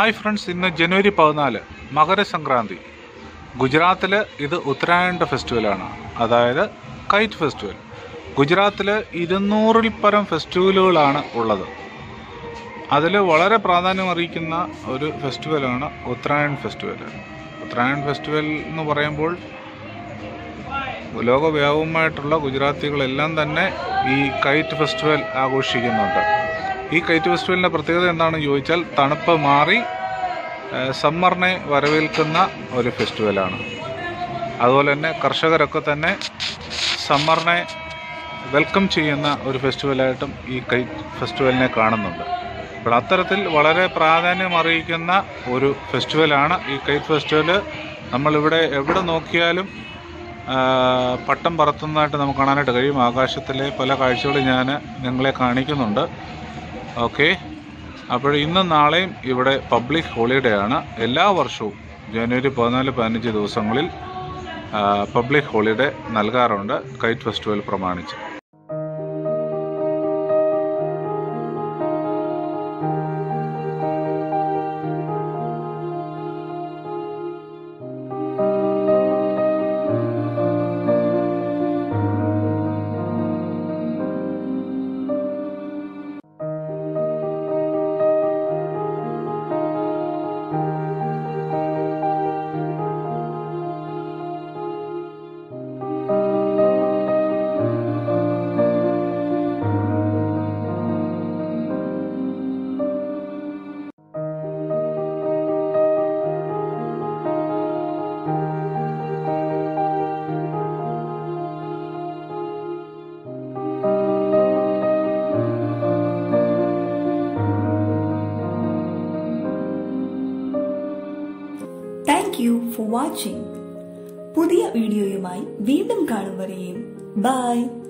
hi friends ഇന്ന് ജനുവരി പതിനാല് മകരസംക്രാന്തി ഗുജറാത്തിൽ ഇത് ഉത്തരായണ്ട ഫെസ്റ്റിവലാണ് അതായത് കൈറ്റ് ഫെസ്റ്റിവൽ ഗുജറാത്തിൽ ഇരുന്നൂറിൽ പരം ഫെസ്റ്റിവലുകളാണ് ഉള്ളത് അതിൽ വളരെ പ്രാധാന്യം അറിയിക്കുന്ന ഒരു ഫെസ്റ്റിവലാണ് ഉത്തരായൺ ഫെസ്റ്റിവൽ ഉത്തരായൺ ഫെസ്റ്റിവൽ എന്ന് പറയുമ്പോൾ ലോകവ്യാപകമായിട്ടുള്ള ഗുജറാത്തികളെല്ലാം തന്നെ ഈ കൈറ്റ് ഫെസ്റ്റിവൽ ആഘോഷിക്കുന്നുണ്ട് ഈ കൈറ്റ് ഫെസ്റ്റിവലിൻ്റെ പ്രത്യേകത എന്താണെന്ന് ചോദിച്ചാൽ തണുപ്പ് മാറി ഏഹ്, സമ്മറിനെ വരവേൽക്കുന്ന ഒരു ഫെസ്റ്റിവലാണ് അതുപോലെ തന്നെ കർഷകരൊക്കെ തന്നെ സമ്മറിനെ വെൽക്കം ചെയ്യുന്ന ഒരു ഫെസ്റ്റിവലായിട്ടും ഈ കൈറ്റ് ഫെസ്റ്റിവലിനെ കാണുന്നുണ്ട് അപ്പോൾ അത്തരത്തിൽ വളരെ പ്രാധാന്യം അറിയിക്കുന്ന ഒരു ഫെസ്റ്റിവലാണ് ഈ കൈറ്റ് ഫെസ്റ്റിവൽ നമ്മളിവിടെ എവിടെ നോക്കിയാലും ആ, പട്ടം പറത്തുന്നതായിട്ട് നമുക്ക് കാണാനായിട്ട് കഴിയും ആകാശത്തിലെ പല കാഴ്ചകളും ഞാൻ നിങ്ങളെ കാണിക്കുന്നുണ്ട് ഓക്കെ അപ്പോൾ ഇന്നും നാളെയും ഇവിടെ പബ്ലിക് ഹോളിഡേ ആണ് എല്ലാ വർഷവും ജനുവരി പതിനാല് പതിനഞ്ച് ദിവസങ്ങളിൽ പബ്ലിക് ഹോളിഡേ നൽകാറുണ്ട് കൈറ്റ് ഫെസ്റ്റിവൽ പ്രമാണിച്ച് താങ്ക് യു ഫോർ വാച്ചിങ് പുതിയ വീഡിയോയുമായി വീണ്ടും കാണും വരെയും ബൈ